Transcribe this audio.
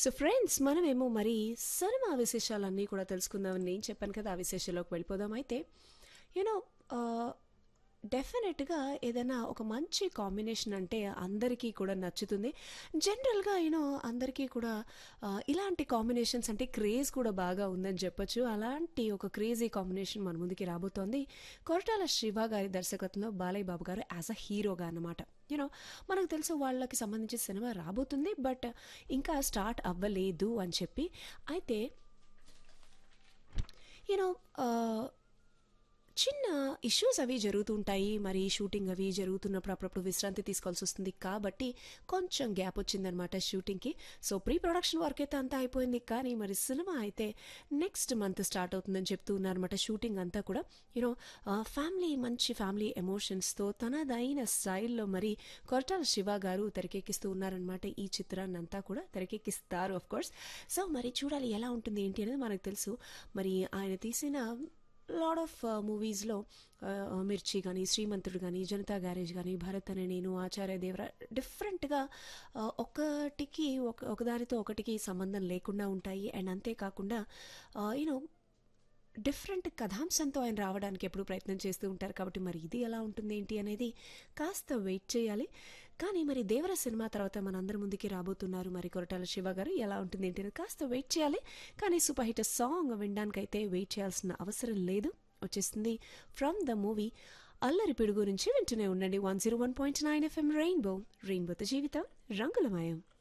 so friends మనమేమో మరి cinema విశేషాలన్నీ కూడా తెలుసుకుందామని నేను చెప్పాను కదా ఆ విశేషాల్లోకి వెళ్ళిపోదాం అయితే యూనో డెఫినెట్గా ఏదైనా ఒక మంచి కాంబినేషన్ అంటే అందరికీ కూడా నచ్చుతుంది జనరల్గా యూనో అందరికీ కూడా ఆ, ఇలాంటి కాంబినేషన్స్ అంటే క్రేజ్ కూడా బాగా ఉందని చెప్పొచ్చు అలాంటి ఒక క్రేజీ కాంబినేషన్ మన ముందుకి రాబోతోంది కొరటాల శివ గారి దర్శకత్వంలో బాలయ్య బాబు గారు యాజ్ అ హీరోగా అన్నమాట యూనో మనకు తెలుసు వాళ్ళకి సంబంధించి సినిమా రాబోతుంది బట్ ఇంకా స్టార్ట్ అవ్వలేదు అని చెప్పి అయితే యూనో చిన్న ఇష్యూస్ అవి జరుగుతుంటాయి మరి షూటింగ్ అవి జరుగుతున్నప్పుడు అప్పుడప్పుడు విశ్రాంతి తీసుకోవాల్సి వస్తుంది కాబట్టి కొంచెం గ్యాప్ వచ్చిందనమాట షూటింగ్కి సో ప్రీ ప్రొడక్షన్ వర్క్ అయితే అంతా అయిపోయింది కానీ మరి సినిమా అయితే నెక్స్ట్ మంత్ స్టార్ట్ అవుతుందని చెప్తూ ఉన్నారనమాట షూటింగ్ అంతా కూడా యూనో ఫ్యామిలీ మంచి ఫ్యామిలీ ఎమోషన్స్తో తనదైన స్టైల్లో మరి కొరటాల శివ గారు తెరకెక్కిస్తూ ఉన్నారనమాట ఈ చిత్రాన్ని అంతా కూడా తెరకెక్కిస్తారు ఆఫ్ కోర్స్ సో మరి చూడాలి ఎలా ఉంటుంది ఏంటి అనేది మనకు తెలుసు మరి ఆయన తీసిన లాడ్ ఆఫ్ మూవీస్లో మిర్చి కానీ శ్రీమంతుడు కానీ జనతా గ్యారేజ్ కానీ భరత్ అనే నేను ఆచార్య దేవర డిఫరెంట్గా ఒకటికి ఒక ఒకదానితో ఒకటికి సంబంధం లేకుండా ఉంటాయి అండ్ అంతేకాకుండా యూనో డిఫరెంట్ కథాంశంతో ఆయన రావడానికి ఎప్పుడు ప్రయత్నం చేస్తూ ఉంటారు కాబట్టి మరి ఇది ఎలా ఉంటుంది ఏంటి అనేది కాస్త వెయిట్ చేయాలి కానీ మరి దేవర సినిమా తర్వాత మనందరి ముందుకి రాబోతున్నారు మరి కొరటాల శివ గారు ఎలా ఉంటుంది ఏంటి అనేది కాస్త వెయిట్ చేయాలి కానీ సూపర్ హిట్ సాంగ్ వినడానికైతే వెయిట్ చేయాల్సిన అవసరం లేదు వచ్చేస్తుంది ఫ్రమ్ ద మూవీ అల్లరి పిడుగు గురించి వింటూనే ఉండండి one zero one point nine FM rainbow రెయిన్బోతో జీవితం రంగులమయం